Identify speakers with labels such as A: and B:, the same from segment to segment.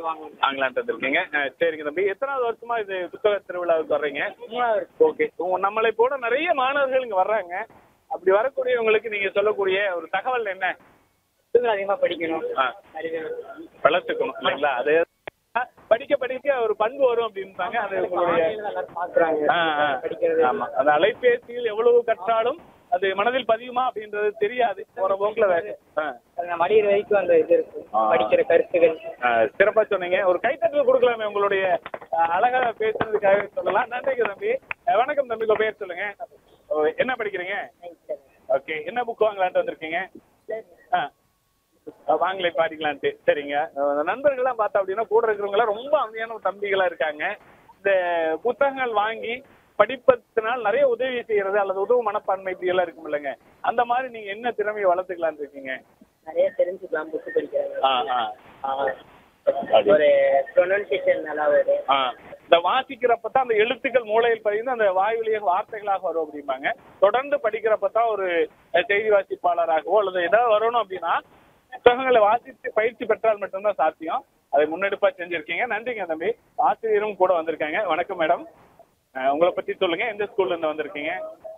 A: வாங்கலான்ட்டு வந்திருக்கீங்க அஹ், சரிங்க தம்பி எத்தனாவது வருஷமா இது புத்தக திருவிழாவுக்கு வர்றீங்க ஓகே நம்மளை போல நிறைய மாணவர்கள் இங்க வர்றாங்க அப்படி வரக்கூடியவங்களுக்கு நீங்க சொல்லக்கூடிய ஒரு தகவல் என்ன
B: புத்தகம் அதிகமா படிக்கணும்
A: ஆ. வளர்த்துக்கணும் இல்லைங்களா அது படிக்க படிக்க ஒரு பண்பு வரும் அப்படின்றாங்க அது உங்களுடைய
B: எல்லாரும் பாக்குறாங்க
A: ஆ, ஆ.
B: படிக்கிறது
A: ஆமா அந்த அலைபேசியில் எவ்வளவு கற்றாலும் அது மனதில் பதியுமா அப்படின்றது தெரியாது போற போக்குல வேற ஆ.
B: அது நம்ம அடிக்கிற வரைக்கும் அந்த இது இருக்கு
A: ஆ.
B: படிக்கிற கருத்துகள்
A: ஆ, சிறப்பா சொன்னீங்க ஒரு கைத்தட்டல் கொடுக்கலாமே உங்களுடைய ஆ, அழகா பேசுனதுக்காக சொல்லலாம் நன்றிங்க தம்பி ஆ, வணக்கம் தம்பி உங்க பேர் சொல்லுங்க ஓ, என்ன படிக்கிறீங்க ஓகே என்ன புக் வாங்கலான்ட்டு வந்திருக்கீங்க ஆ வாங்கலை பாடிக்கலான்ட்டு சரிங்க அஹ் நண்பர்கள்லாம் பார்த்தா அப்படின்னா கூட இருக்கிறவங்களாம் ரொம்ப அமைதியான தம்பிகளா இருக்காங்க இந்த புத்தகங்கள் வாங்கி படிப்பதனால் நிறைய உதவி செய்யறது அல்லது உதவு மனப்பான்மை இப்படி எல்லாம் இருக்கும் இல்லைங்க அந்த மாதிரி நீங்க என்ன திறமையை வளர்த்துக்கலாம்னு இருக்கீங்க
B: நிறைய தெரிஞ்சுக்கலாம் புக்கு படிக்கிறாங்க
A: ஆ ஆ
B: ஒரு ப்ரொனன்சியேஷன் நல்லா வரும்
A: ஆ இந்த வாசிக்கிறப்ப தான் அந்த எழுத்துக்கள் மூளையில் பதிந்து அந்த வாய் வழியாக வார்த்தைகளாக வரும் அப்படிம்பாங்க தொடர்ந்து படிக்கிறப்ப தான் ஒரு அஹ், செய்தி வாசிப்பாளராகவோ அல்லது ஏதாவது வரணும் அப்படின்னா புத்தகங்களை வாசித்து பயிற்சி பெற்றால் மட்டும்தான் சாத்தியம் அதை முன்னெடுப்பா செஞ்சிருக்கீங்க நன்றிங்க தம்பி ஆசிரியரும் கூட வந்திருக்காங்க வணக்கம் மேடம் அஹ், உங்களை பத்தி சொல்லுங்க எந்த ஸ்கூல்ல இருந்து வந்திருக்கீங்க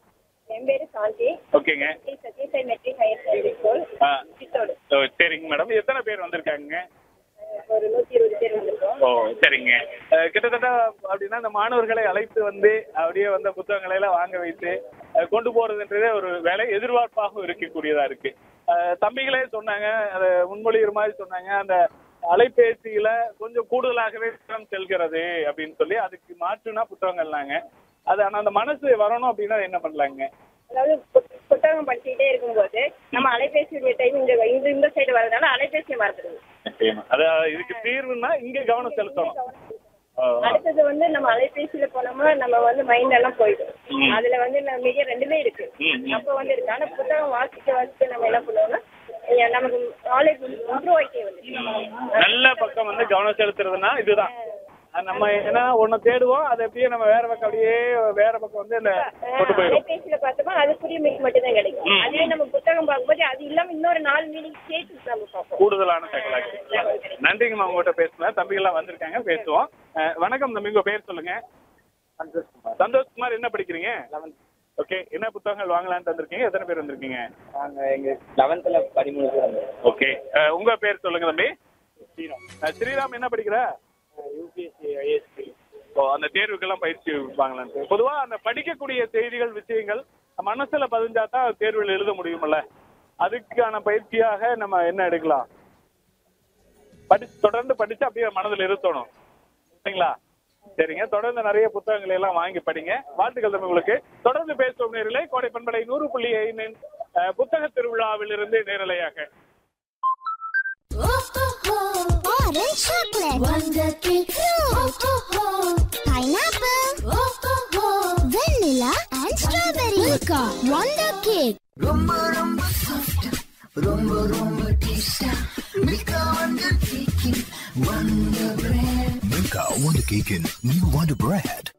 C: என் பேரு சாந்தி
A: ஓகேங்க
C: Sri Sathyasai matric higher secondary school
A: ஆ
C: சித்தோடு
A: ஓ, சரிங்க மேடம் எத்தனை பேர் வந்திருக்காங்க
C: ஒரு நூத்தி இருபது பேர் வந்திருக்கோம்
A: ஓ சரிங்க அஹ் கிட்டத்தட்ட அப்படின்னா இந்த மாணவர்களை அழைத்து வந்து அப்படியே வந்த புத்தகங்களை எல்லாம் வாங்க வைத்து அஹ் கொண்டு போறதுன்றதே ஒரு வேலை எதிர்பார்ப்பாகவும் இருக்கக்கூடியதா இருக்கு அஹ் தம்பிகளே சொன்னாங்க அதை முன்மொழிகிற மாதிரி சொன்னாங்க அந்த அலைபேசியில கொஞ்சம் கூடுதலாகவே நேரம் செல்கிறது அப்படின்னு சொல்லி அதுக்கு மாற்றுனா புத்தகங்கள்லாங்க அது ஆனா அந்த மனசு வரணும் அப்படின்னா என்ன பண்ணலாங்க
C: அதாவது புத்- புத்தகம் படிச்சுக்கிட்டே இருக்கும்போது நம்ம அலைபேசி டைம் இந்த இந்த இந்த சைடு வரதுனால அலைபேசியை மறந்துடுது
A: அதாவது இதுக்கு தீர்வுன்னா இங்க கவனம் செலுத்தணும் ஓ,
C: அடுத்தது வந்து நம்ம அலைபேசியில போனோம்னா நம்ம வந்து மைண்ட் எல்லாம் போயிடும்
A: ம்.
C: அதுல வந்து நம்ம மிக ரெண்டுமே இருக்கு
A: ம், ம்.
C: அப்போ வந்து இருக்கு ஆனா புத்தகம் வாசிக்க வாசிக்க நம்ம என்ன பண்ணுவோம்னா அஹ் நமக்கு நாலேஜ் இம்ப்ரூவ் ஆகிட்டே வந்து
A: நல்ல பக்கம் வந்து கவனம் செலுத்துறதுன்னா இதுதான் அது நம்ம ஏன்னா ஒண்ணு தேடுவோம் அதை அப்படியே நம்ம வேற பக்கம் அப்படியே வேற பக்கம் வந்து இந்த கொண்டு போயிடும்
C: அலைபேசியில பார்த்தோம்னா அதுக்குரிய மீனிங் மட்டும் தான் கிடைக்கும்
A: ம்.
C: அதுவே நம்ம புத்தகம் பார்க்கும்போது அது இல்லாம இன்னொரு நாலு மீனிங் சேர்த்து நம்ம பார்ப்போம்
A: கூடுதலான தகவலாக நன்றிங்கம்மா உங்ககிட்ட பேசுனேன் தம்பிகள்லாம் வந்திருக்காங்க பேசுவோம் அஹ், வணக்கம் தம்பி உங்க பேர் சொல்லுங்க சந்தோஷ் குமார் என்ன படிக்கிறீங்க ஓகே என்ன புத்தகங்கள் வாங்கலாம்னு வந்திருக்கீங்க எத்தனை பேர் வந்திருக்கீங்க
B: நாங்க எங்க லெவன்த்ல பதிமூணு பேர் வந்தோம்
A: ஓகே உங்க பேர் சொல்லுங்க தம்பி அஹ், ஸ்ரீராம் என்ன படிக்கிற
B: யூபிஎஸ்சி ஐஎஸ்சி
A: ஓ அந்த தேர்வுக்கெல்லாம் பயிற்சி வாங்கலான்ட்டு பொதுவா அந்த படிக்கக்கூடிய செய்திகள் விஷயங்கள் மனசுல பதிஞ்சா தான் தேர்வில் எழுத முடியும்ல அதுக்கான பயிற்சியாக நம்ம என்ன எடுக்கலாம் படி தொடர்ந்து படிச்சு அப்படியே மனதில் இருத்தணும் சரிங்களா சரிங்க தொடர்ந்து நிறைய புத்தகங்களை எல்லாம் வாங்கி படிங்க வாழ்த்துக்கள் தம்பி உங்களுக்கு தொடர்ந்து பேசுவோம் நேரிலே கோடை பண்பலை நூறு புள்ளி ஐந்து அஹ், புத்தக திருவிழாவில் இருந்து நேரலையாக
D: Orange chocolate. Wonder cake. Fruit. Pineapple. Vanilla and strawberry. Milka. Wonder cake.
E: Milka Wonder Cake and New Wonder Bread.